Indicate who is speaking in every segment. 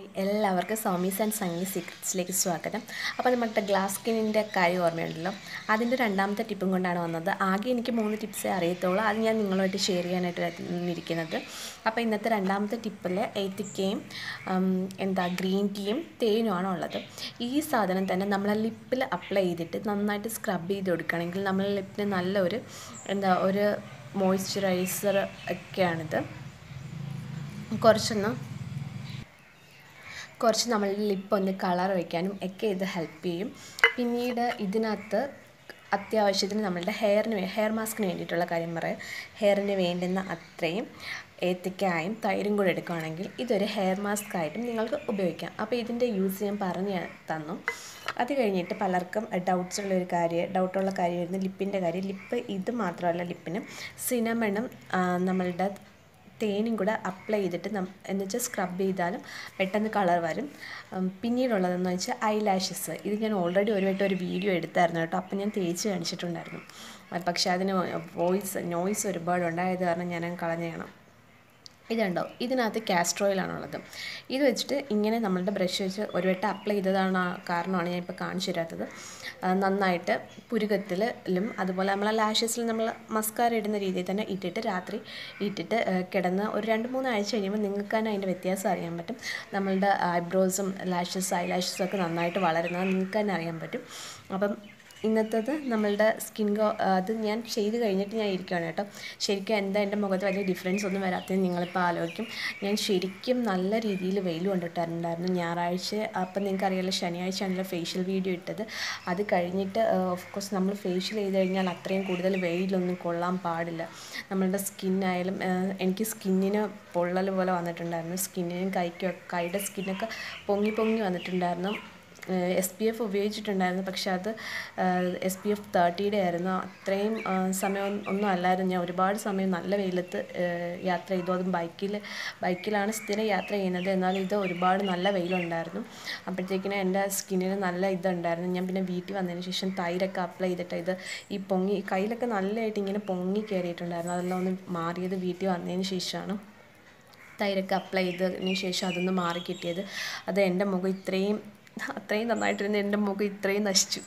Speaker 1: എല്ലാവർക്കും സൗമീസ് ആൻഡ് സണ്ണി സീക്രറ്റ്സിലേക്ക് സ്വാഗതം അപ്പോൾ നമ്മുടെ ഗ്ലാസ് സ്കിന്നിൻ്റെ കാര്യം ഓർമ്മയുണ്ടല്ലോ അതിൻ്റെ രണ്ടാമത്തെ ടിപ്പും കൊണ്ടാണ് വന്നത് ആകെ എനിക്ക് മൂന്ന് ടിപ്സേ അറിയത്തുള്ളൂ അത് ഞാൻ നിങ്ങളുമായിട്ട് ഷെയർ ചെയ്യാനായിട്ട് ഇരിക്കുന്നത് അപ്പോൾ ഇന്നത്തെ രണ്ടാമത്തെ ടിപ്പിൽ ഏത്തിക്കയും എന്താ ഗ്രീൻ ടീയും തേനുമാണ് ഉള്ളത് ഈ സാധനം തന്നെ നമ്മൾ ലിപ്പിൽ അപ്ലൈ ചെയ്തിട്ട് നന്നായിട്ട് സ്ക്രബ് ചെയ്ത് കൊടുക്കുകയാണെങ്കിൽ നമ്മളെ ലിപ്പിന് നല്ലൊരു എന്താ ഒരു മോയ്സ്ചറൈസർ ഒക്കെയാണിത് കുറച്ചൊന്ന് കുറച്ച് നമ്മളുടെ ലിപ്പ് ഒന്ന് കളർ വയ്ക്കാനും ഒക്കെ ഇത് ഹെൽപ്പ് ചെയ്യും പിന്നീട് ഇതിനകത്ത് അത്യാവശ്യത്തിന് നമ്മളുടെ ഹെയറിന് വേ ഹെയർ മാസ്കിന് വേണ്ടിയിട്ടുള്ള കാര്യം പറയാം ഹെയറിന് വേണ്ടുന്ന അത്രയും ഏത്തക്കായും തൈരും കൂടെ എടുക്കുകയാണെങ്കിൽ ഇതൊരു ഹെയർ മാസ്ക് ആയിട്ടും നിങ്ങൾക്ക് ഉപയോഗിക്കാം അപ്പോൾ ഇതിൻ്റെ യൂസ് ഞാൻ പറഞ്ഞു തന്നു അത് കഴിഞ്ഞിട്ട് പലർക്കും ഡൗട്ട്സ് ഉള്ള ഒരു കാര്യം ഡൗട്ടുള്ള കാര്യമായിരുന്നു ലിപ്പിൻ്റെ കാര്യം ലിപ്പ് ഇത് മാത്രമല്ല ലിപ്പിന് സിനമണും നമ്മളുടെ തേനും കൂടെ അപ്ലൈ ചെയ്തിട്ട് നം എന്ന് വെച്ചാൽ സ്ക്രബ് ചെയ്താലും പെട്ടെന്ന് കളർ വരും പിന്നീടുള്ളതെന്ന് വെച്ചാൽ ഐ ലാഷസ് ഇത് ഞാൻ ഓൾറെഡി ഒരു വട്ടം ഒരു വീഡിയോ എടുത്തായിരുന്നു കേട്ടോ അപ്പം ഞാൻ തേച്ച് കാണിച്ചിട്ടുണ്ടായിരുന്നു പക്ഷേ അതിന് വോയിസ് നോയ്സ് ഒരുപാട് ഉണ്ടായത് കാരണം ഞാൻ കളഞ്ഞതാണ് ഇതുണ്ടോ ഇതിനകത്ത് കാസ്റ്റർ ഓയിലാണുള്ളത് ഇത് വെച്ചിട്ട് ഇങ്ങനെ നമ്മളുടെ ബ്രഷ് വെച്ച് ഒരു വട്ടം അപ്ലൈ ചെയ്തതാണ് കാരണമാണ് ഞാൻ ഇപ്പോൾ കാണിച്ചു തരാത്തത് നന്നായിട്ട് പുരുകത്തിലും അതുപോലെ നമ്മളെ ലാഷസിൽ നമ്മൾ മസ്കാര ഇടുന്ന രീതിയിൽ തന്നെ ഇട്ടിട്ട് രാത്രി ഇട്ടിട്ട് കിടന്ന് ഒരു രണ്ട് മൂന്ന് ആഴ്ച കഴിയുമ്പോൾ നിങ്ങൾക്ക് തന്നെ അതിൻ്റെ വ്യത്യാസം അറിയാൻ പറ്റും നമ്മളുടെ ഐബ്രോസും ലാഷസ് ഐ ലാഷസും ഒക്കെ നന്നായിട്ട് വളരുന്നത് നിങ്ങൾക്ക് തന്നെ അറിയാൻ പറ്റും അപ്പം ഇന്നത്തേത് നമ്മളുടെ സ്കിൻ ഗോ അത് ഞാൻ ചെയ്ത് കഴിഞ്ഞിട്ട് ഞാൻ ഇരിക്കുകയാണ് കേട്ടോ ശരിക്കും എന്താ എൻ്റെ മുഖത്ത് വലിയ ഡിഫറൻസ് ഒന്നും വരാത്തതെന്ന് നിങ്ങളിപ്പോൾ ആലോചിക്കും ഞാൻ ശരിക്കും നല്ല രീതിയിൽ വെയിൽ കൊണ്ടിട്ടുണ്ടായിരുന്നു ഞായറാഴ്ച അപ്പം നിങ്ങൾക്ക് അറിയാലോ ശനിയാഴ്ചയാണല്ലോ ഫേഷ്യൽ വീഡിയോ ഇട്ടത് അത് കഴിഞ്ഞിട്ട് ഓഫ് കോഴ്സ് നമ്മൾ ഫേഷ്യൽ ചെയ്ത് കഴിഞ്ഞാൽ അത്രയും കൂടുതൽ വെയിലൊന്നും കൊള്ളാൻ പാടില്ല നമ്മളുടെ സ്കിന്നായാലും എനിക്ക് സ്കിന്നിന് പൊള്ളൽ പോലെ വന്നിട്ടുണ്ടായിരുന്നു സ്കിന്നിനും കൈക്കും കൈയുടെ സ്കിന്നൊക്കെ പൊങ്ങി പൊങ്ങി വന്നിട്ടുണ്ടായിരുന്നു എസ് പി എഫ് ഉപയോഗിച്ചിട്ടുണ്ടായിരുന്നു പക്ഷെ അത് എസ് പി എഫ് തേർട്ടിയുടെ ആയിരുന്നു അത്രയും സമയം ഒന്നും അല്ലായിരുന്നു ഞാൻ ഒരുപാട് സമയം നല്ല വെയിലത്ത് യാത്ര ചെയ്തു അതും ബൈക്കിൽ ബൈക്കിലാണ് സ്ഥിരം യാത്ര ചെയ്യുന്നത് എന്നാൽ ഇത് ഒരുപാട് നല്ല വെയിലുണ്ടായിരുന്നു അപ്പോഴത്തേക്കിനും എൻ്റെ സ്കിന്നിന് നല്ല ഇതുണ്ടായിരുന്നു ഞാൻ പിന്നെ വീട്ടിൽ വന്നതിന് ശേഷം തൈരൊക്കെ അപ്ലൈ ചെയ്തിട്ട് ഇത് ഈ പൊങ്ങി കയ്യിലൊക്കെ നല്ലതായിട്ട് ഇങ്ങനെ പൊങ്ങി കയറിയിട്ടുണ്ടായിരുന്നു അതെല്ലാം ഒന്ന് മാറിയത് വീട്ടിൽ വന്നതിന് ശേഷമാണ് തൈരൊക്കെ അപ്ലൈ ചെയ്തതിന് ശേഷം അതൊന്ന് മാറി കിട്ടിയത് അത് എൻ്റെ മുഖം ഇത്രയും അത്രയും നന്നായിട്ടിരുന്ന് എൻ്റെ മുഖം ഇത്രയും നശിച്ചു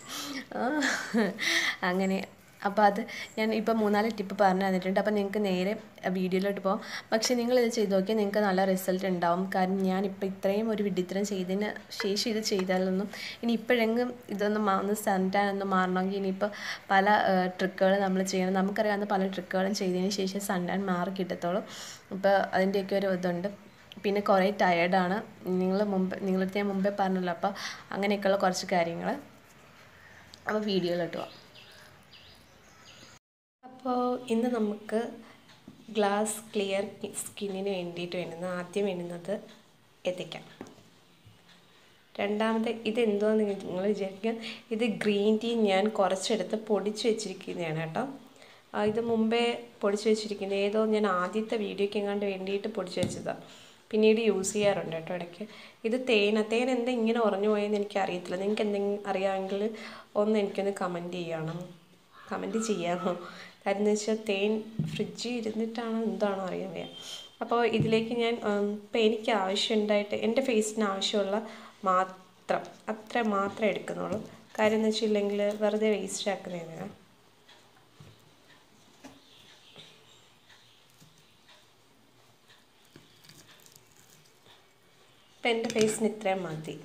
Speaker 1: അങ്ങനെ അപ്പോൾ അത് ഞാൻ ഇപ്പോൾ മൂന്നാല് ടിപ്പ് പറഞ്ഞു തന്നിട്ടുണ്ട് അപ്പോൾ നിങ്ങൾക്ക് നേരെ വീഡിയോയിലോട്ട് പോകാം പക്ഷേ നിങ്ങൾ ഇത് ചെയ്ത് നോക്കിയാൽ നിങ്ങൾക്ക് നല്ല റിസൾട്ട് ഉണ്ടാവും കാരണം ഞാനിപ്പോൾ ഇത്രയും ഒരു വിഡിത്തരം ചെയ്തതിന് ശേഷം ഇത് ചെയ്താലൊന്നും ഇനി ഇപ്പോഴെങ്കിലും ഇതൊന്ന് ഒന്ന് സൺടാൻ ഒന്ന് മാറണമെങ്കിൽ ഇനിയിപ്പോൾ പല ട്രിക്കുകൾ നമ്മൾ ചെയ്യണം നമുക്കറിയാവുന്ന പല ട്രിക്കുകളും ചെയ്തതിന് ശേഷം സൺടാൻ മാറി കിട്ടത്തുള്ളൂ ഇപ്പോൾ അതിൻ്റെയൊക്കെ ഒരു ഇതുണ്ട് പിന്നെ കുറേ ടയേർഡാണ് നിങ്ങൾ മുമ്പ് നിങ്ങളടുത്ത് ഞാൻ മുമ്പേ പറഞ്ഞല്ലോ അപ്പോൾ അങ്ങനെയൊക്കെയുള്ള കുറച്ച് കാര്യങ്ങൾ അപ്പോൾ വീഡിയോയിലോട്ട് പോവാം അപ്പോൾ ഇന്ന് നമുക്ക് ഗ്ലാസ് ക്ലിയർ സ്കിന്നിന് വേണ്ടിയിട്ട് വേണ്ടുന്ന ആദ്യം വേണ്ടുന്നത് എത്തിക്കാം രണ്ടാമത് ഇതെന്തോന്ന് നിങ്ങൾ വിചാരിക്കുക ഇത് ഗ്രീൻ ടീ ഞാൻ കുറച്ചെടുത്ത് പൊടിച്ച് വെച്ചിരിക്കുന്നതാണ് കേട്ടോ ഇത് മുമ്പേ പൊടിച്ച് വെച്ചിരിക്കുന്നത് ഏതോ ഞാൻ ആദ്യത്തെ വീഡിയോയ്ക്ക് എങ്ങാണ്ട് വേണ്ടിയിട്ട് പൊടിച്ച് വെച്ചതാണ് പിന്നീട് യൂസ് ചെയ്യാറുണ്ട് കേട്ടോ ഇടയ്ക്ക് ഇത് തേന തേൻ എന്താ ഇങ്ങനെ ഉറഞ്ഞു പോയെന്ന് എനിക്ക് അറിയത്തില്ല നിങ്ങൾക്ക് എന്തെങ്കിലും അറിയാമെങ്കിൽ ഒന്ന് എനിക്കൊന്ന് കമൻറ്റ് ചെയ്യണം കമൻറ്റ് ചെയ്യാമോ കാര്യം എന്ന് വെച്ചാൽ തേൻ ഫ്രിഡ്ജിൽ ഇരുന്നിട്ടാണോ എന്താണോ അറിയാൻ വയ്യ അപ്പോൾ ഇതിലേക്ക് ഞാൻ ഇപ്പം എനിക്ക് ആവശ്യമുണ്ടായിട്ട് എൻ്റെ ഫേസിന് ആവശ്യമുള്ള മാത്രം അത്ര മാത്രമേ എടുക്കുന്നുള്ളൂ കാര്യം എന്ന് വെച്ചില്ലെങ്കിൽ വെറുതെ വേസ്റ്റ് ആക്കുന്നതിനാണ് ഇപ്പം എൻ്റെ ഫേസിന് ഇത്രയും മതി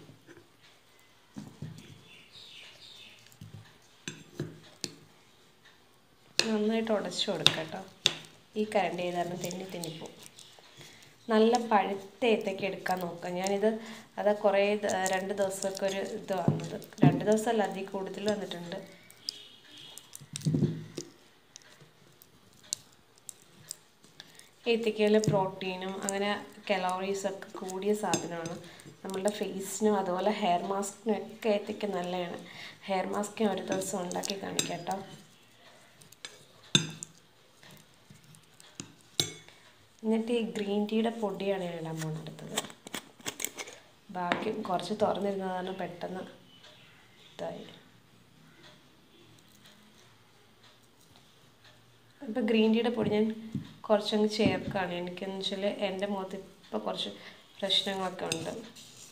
Speaker 1: നന്നായിട്ട് ഉടച്ചു കൊടുക്കാം കേട്ടോ ഈ കരണ്ട് ചെയ്താണ് തെന്നി തെന്നിപ്പോവും നല്ല പഴുത്ത ഏത്തയ്ക്ക് എടുക്കാൻ നോക്കുക ഞാനിത് അത് കുറേ രണ്ട് ദിവസമൊക്കെ ഒരു ഇത് വന്നത് രണ്ട് ദിവസമല്ല അതിൽ കൂടുതൽ വന്നിട്ടുണ്ട് ഏത്തക്കയിൽ പ്രോട്ടീനും അങ്ങനെ കലോറീസൊക്കെ കൂടിയ സാധനമാണ് നമ്മളുടെ ഫേസിനും അതുപോലെ ഹെയർ മാസ്കിനും ഒക്കെ ഏത്തയ്ക്ക നല്ലതാണ് ഹെയർ മാസ്ക് ഞാൻ ഒരു ദിവസം ഉണ്ടാക്കി കാണിക്കാം കേട്ടോ എന്നിട്ട് ഈ ഗ്രീൻ ടീയുടെ പൊടിയാണ് ഞാൻ ഇടാൻ പോകുന്നത് ബാക്കി കുറച്ച് തുറന്നിരുന്നതാണ് പെട്ടെന്ന് ഇതായി ഇപ്പോൾ ഗ്രീൻ ടീയുടെ പൊടി ഞാൻ കുറച്ചങ്ങ് ചേർക്കുകയാണ് എനിക്കെന്ന് വെച്ചാൽ എൻ്റെ മുഖത്ത് ഇപ്പോൾ കുറച്ച് പ്രശ്നങ്ങളൊക്കെ ഉണ്ട്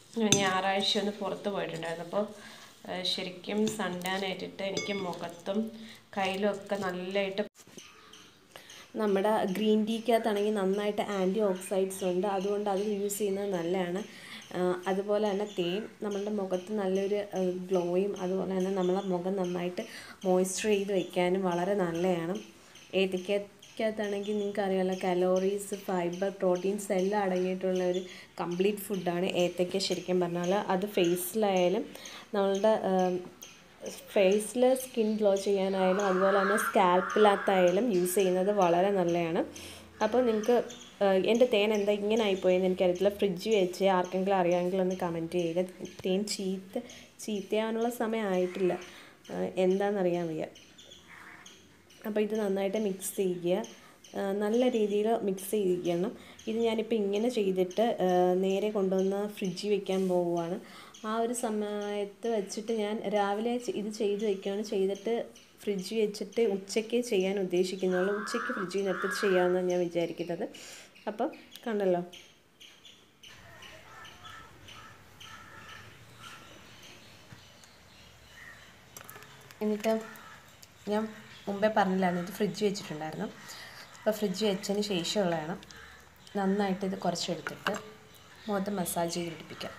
Speaker 1: ഞാൻ ഞായറാഴ്ച ഒന്ന് പുറത്ത് പോയിട്ടുണ്ടായിരുന്നു അപ്പോൾ ശരിക്കും സൺഡാൻ ആയിട്ടിട്ട് എനിക്ക് മുഖത്തും കയ്യിലും ഒക്കെ നല്ലതായിട്ട് നമ്മുടെ ഗ്രീൻ ടീക്കകത്താണെങ്കിൽ നന്നായിട്ട് ആൻറ്റി ഓക്സൈഡ്സ് ഉണ്ട് അതുകൊണ്ട് അത് യൂസ് ചെയ്യുന്നത് നല്ലതാണ് ആ, അതുപോലെ തന്നെ തേൻ നമ്മളുടെ മുഖത്ത് നല്ലൊരു ഗ്ലോയും അതുപോലെ തന്നെ നമ്മളെ മുഖം നന്നായിട്ട് മോയ്സ്ചർ ചെയ്ത് വെക്കാനും വളരെ നല്ലതാണ് ഏത്തക്കകത്താണെങ്കിൽ നിങ്ങൾക്ക് അറിയാമല്ലോ കലോറീസ് ഫൈബർ പ്രോട്ടീൻസ് എല്ലാം അടങ്ങിയിട്ടുള്ള ഒരു കംപ്ലീറ്റ് ഫുഡാണ് ഏത്തക്ക ശരിക്കും പറഞ്ഞാൽ അത് ഫേസിലായാലും നമ്മളുടെ ഫേസിൽ സ്കിൻ ഗ്ലോ ചെയ്യാനായാലും അതുപോലെ തന്നെ സ്കാൽപ്പിനകത്തായാലും യൂസ് ചെയ്യുന്നത് വളരെ നല്ലതാണ് അപ്പോൾ നിങ്ങൾക്ക് എൻ്റെ തേൻ എന്താ ഇങ്ങനെ ആയിപ്പോയെന്ന് എനിക്കറിയത്തില്ല ഫ്രിഡ്ജ് വെച്ച് ആർക്കെങ്കിലും അറിയാമെങ്കിൽ ഒന്ന് കമൻറ്റ് ചെയ്യുക തേൻ ചീത്ത ചീത്തയാവാനുള്ള സമയം ആയിട്ടില്ല ഏഹ് എന്താണെന്നറിയാൻ വയ്യ അപ്പോൾ ഇത് നന്നായിട്ട് മിക്സ് ചെയ്യുക ആ, നല്ല രീതിയിൽ മിക്സ് ചെയ്യിക്കണം ഇത് ഞാനിപ്പോൾ ഇങ്ങനെ ചെയ്തിട്ട് ആ, നേരെ കൊണ്ടുവന്ന് ഫ്രിഡ്ജിൽ വെക്കാൻ പോവുകയാണ് ആ ഒരു സമയത്ത് വെച്ചിട്ട് ഞാൻ രാവിലെ ചെ- ഇത് ചെയ്ത് വെക്കുകയാണ് ചെയ്തിട്ട് ഫ്രിഡ്ജിൽ വെച്ചിട്ട് ഉച്ചയ്ക്ക് ചെയ്യാൻ ഉദ്ദേശിക്കുന്നുള്ളൂ ഉച്ചയ്ക്ക് ഫ്രിഡ്ജിൽ നിന്ന് എടുത്തിട്ട് ചെയ്യാമെന്നാണ് ഞാൻ വിചാരിക്കുന്നത് അപ്പം കണ്ടല്ലോ എന്നിട്ട് ഞാൻ മുമ്പേ പറഞ്ഞില്ലായിരുന്നു ഇത് ഫ്രിഡ്ജ് വെച്ചിട്ടുണ്ടായിരുന്നു അപ്പോൾ ഫ്രിഡ്ജ് വെച്ചതിന് ശേഷമുള്ളതാണ് നന്നായിട്ട് ഇത് കുറച്ചെടുത്തിട്ട് മുഖത്ത് മസാജ് ചെയ്ത് പിടിപ്പിക്കാം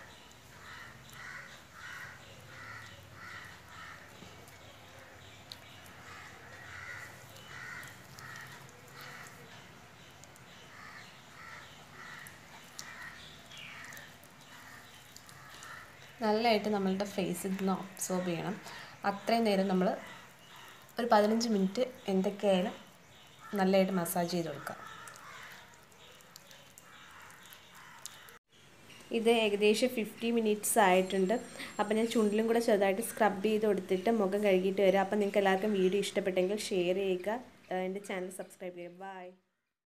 Speaker 1: നല്ലതായിട്ട് നമ്മളുടെ ഫേസിൽ നിന്ന് അബ്സോർബ് ചെയ്യണം അത്രയും നേരം നമ്മൾ ഒരു പതിനഞ്ച് മിനിറ്റ് എന്തൊക്കെയായാലും നല്ലതായിട്ട് മസാജ് ചെയ്ത് കൊടുക്കുക ഇത് ഏകദേശം ഫിഫ്റ്റി മിനിറ്റ്സ് ആയിട്ടുണ്ട് അപ്പോൾ ഞാൻ ചുണ്ടിലും കൂടെ ചെറുതായിട്ട് സ്ക്രബ് ചെയ്ത് കൊടുത്തിട്ട് മുഖം കഴുകിയിട്ട് വരാം അപ്പോൾ നിങ്ങൾക്ക് എല്ലാവർക്കും വീഡിയോ ഇഷ്ടപ്പെട്ടെങ്കിൽ ഷെയർ ചെയ്യുക എൻ്റെ ചാനൽ സബ്സ്ക്രൈബ് ചെയ്യുക ബൈ